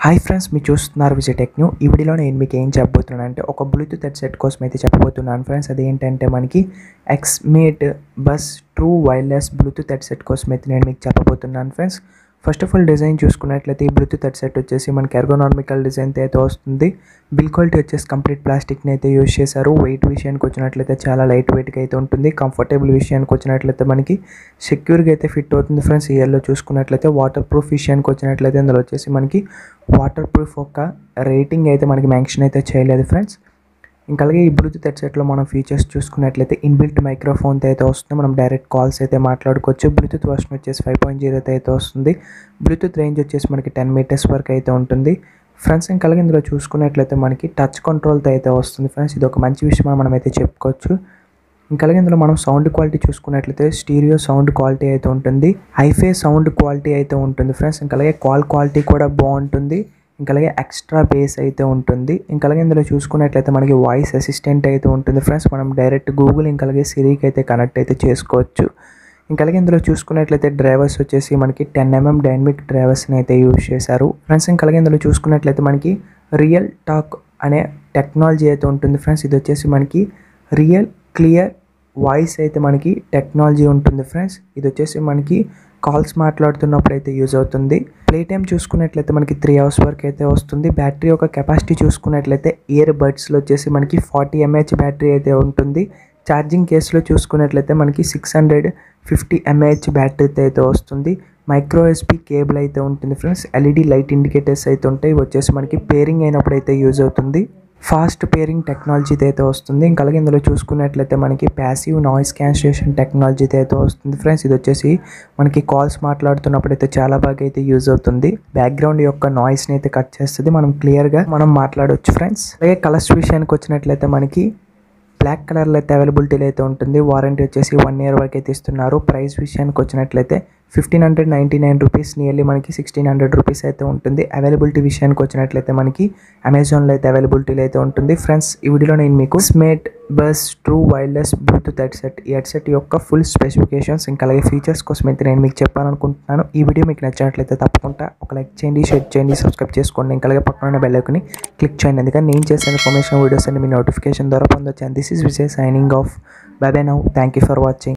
hi friends మీరు చూస్తున్నారు Vijay tech new ఈ వీడియోలో నేను మీకు ఏం చెప్పబోతున్నాను అంటే ఒక బ్లూటూత్ హెడ్సెట్ కోసం అయితే చెప్పబోతున్నాను ఫ్రెండ్స్ అదేంటంటే మనకి Xmate buzz true wireless Bluetooth headset కోసం అయితే నేను మీకు చెప్పబోతున్నాను friends first of all design చూసుకున్నట్లయితే ఈ బ్లూటూత్ హెడ్సెట్ వచ్చేసి మనకి ఎర్గోనార్మికల్ డిజైన్ అయితే వస్తుంది బిల్ క్వాలిటీ వచ్చేసి కంప్లీట్ ప్లాస్టిక్ని అయితే యూజ్ చేశారు వెయిట్ విషయానికి వచ్చినట్లయితే చాలా లైట్ వెయిట్గా అయితే ఉంటుంది కంఫర్టబుల్ విషయానికి వచ్చినట్లయితే మనకి సెక్యూర్గా అయితే ఫిట్ అవుతుంది ఫ్రెండ్స్ ఇయర్లో చూసుకున్నట్లయితే వాటర్ ప్రూఫ్ విషయానికి వచ్చినట్లయితే అందులో వచ్చేసి మనకి వాటర్ ప్రూఫ్ ఒక రేటింగ్ అయితే మనకి మెన్షన్ అయితే చేయలేదు ఫ్రెండ్స్ ఇంకా అలాగే ఈ బ్లూటూత్ హెడ్సెట్లో మనం ఫీచర్స్ చూసుకున్నట్లయితే ఇన్బిల్ట్ మైక్రోఫోన్ అయితే వస్తుంది మనం డైరెక్ట్ కాల్స్ అయితే మాట్లాడుకోవచ్చు బ్లూటూత్ వర్షన్ వచ్చేసి ఫైవ్ పాయింట్ జీరో అయితే వస్తుంది బ్లూటూత్ రేంజ్ వచ్చేసి మనకి టెన్ మీటర్స్ వరకు అయితే ఉంటుంది ఫ్రెండ్స్ ఇంకా అలాగే ఇందులో చూసుకున్నట్లయితే మనకి టచ్ కంట్రోల్తో అయితే వస్తుంది ఫ్రెండ్స్ ఇది ఒక మంచి విషయం మనం అయితే చెప్పుకోవచ్చు ఇంకా అలాగే ఇందులో మనం సౌండ్ క్వాలిటీ చూసుకున్నట్లయితే స్టీరియో సౌండ్ క్వాలిటీ అయితే ఉంటుంది హైఫై సౌండ్ క్వాలిటీ అయితే ఉంటుంది ఫ్రెండ్స్ ఇంకా అలాగే కాల్ క్వాలిటీ కూడా బాగుంటుంది ఇంకా అలాగే ఎక్స్ట్రా బేస్ అయితే ఉంటుంది ఇంకా అలాగే ఇందులో చూసుకున్నట్లయితే మనకి వాయిస్ అసిస్టెంట్ అయితే ఉంటుంది ఫ్రెండ్స్ మనం డైరెక్ట్ గూగుల్ ఇంకా అలాగే సిరికి అయితే కనెక్ట్ అయితే చేసుకోవచ్చు ఇంకా అలాగే ఇందులో చూసుకున్నట్లయితే డ్రైవర్స్ వచ్చేసి మనకి టెన్ ఎంఎం డైనమిక్ డ్రైవర్స్ని అయితే యూజ్ చేశారు ఫ్రెండ్స్ ఇంకా అలాగే ఇందులో చూసుకున్నట్లయితే మనకి రియల్ టాక్ అనే టెక్నాలజీ అయితే ఉంటుంది ఫ్రెండ్స్ ఇది వచ్చేసి మనకి రియల్ క్లియర్ వాయిస్ అయితే మనకి టెక్నాలజీ ఉంటుంది ఫ్రెండ్స్ ఇది వచ్చేసి మనకి కాల్స్ మాట్లాడుతున్నప్పుడు అయితే యూజ్ అవుతుంది ప్లే టైం చూసుకున్నట్లయితే మనకి త్రీ అవర్స్ వరకు అయితే వస్తుంది బ్యాటరీ యొక్క కెపాసిటీ చూసుకున్నట్లయితే ఇయర్ బడ్స్లో వచ్చేసి మనకి ఫార్టీ ఎంఏహెచ్ బ్యాటరీ అయితే ఉంటుంది ఛార్జింగ్ కేసులో చూసుకున్నట్లయితే మనకి six hundred fifty mAh battery అయితే వస్తుంది మైక్రో ఎస్పీ కేబుల్ అయితే ఉంటుంది ఫ్రెండ్స్ ఎల్ఈడి లైట్ ఇండికేటర్స్ అయితే ఉంటాయి ఇవి వచ్చేసి మనకి పేరింగ్ అయినప్పుడు అయితే యూజ్ అవుతుంది ఫాస్ట్ పేరింగ్ టెక్నాలజీ అయితే వస్తుంది ఇంకా అలాగే ఇందులో చూసుకున్నట్లయితే మనకి ప్యాసివ్ నాయిస్ క్యాన్సిలేషన్ టెక్నాలజీ అయితే వస్తుంది ఫ్రెండ్స్ ఇది వచ్చేసి మనకి కాల్స్ మాట్లాడుతున్నప్పుడు అయితే చాలా బాగా అయితే యూజ్ అవుతుంది బ్యాక్గ్రౌండ్ యొక్క నాయిస్ని అయితే కట్ చేస్తుంది మనం క్లియర్గా మనం మాట్లాడవచ్చు ఫ్రెండ్స్ అలాగే కలర్స్ విషయానికి వచ్చినట్లయితే మనకి బ్లాక్ కలర్లో అయితే అవైలబిలిటీలో అయితే ఉంటుంది వారంటీ వచ్చేసి వన్ ఇయర్ వరకు అయితే ఇస్తున్నారు ప్రైస్ విషయానికి వచ్చినట్లయితే fifteen hundred ninety nine rupees nearly మనకి సిక్స్టీన్ హండ్రెడ్ రూపీస్ అయితే ఉంటుంది అవైలబిలిటీ విషయానికి వచ్చినట్లయితే మనకి అమెజాన్లో అయితే అవైలబిలిటీలో అయితే ఉంటుంది ఫ్రెండ్స్ ఈ వీడియోలో నేను మీకు Xmate buzz true wireless Bluetooth headset ఈ హెడ్సెట్ యొక్క ఫుల్ స్పెసిఫికేషన్స్ ఇంకా అలాగే ఫీచర్స్ కోసం అయితే నేను మీకు చెప్పాలనుకుంటున్నాను ఈ వీడియో మీకు నచ్చినట్లయితే తప్పకుండా ఒక లైక్ చేయండి షేర్ చేయండి సబ్స్క్రైబ్ చేసుకోండి ఇంకా అలాగే పక్కన బెల్ ఐకాన్ని క్లిక్ చేయండి ఎందుకంటే నేను చేసే ఇన్ఫర్మేషన్ వీడియోస్ అన్ని మీ నోటిఫికేషన్ ద్వారా పొందొచ్చు and this is Vijay signing off bye bye now thank you for watching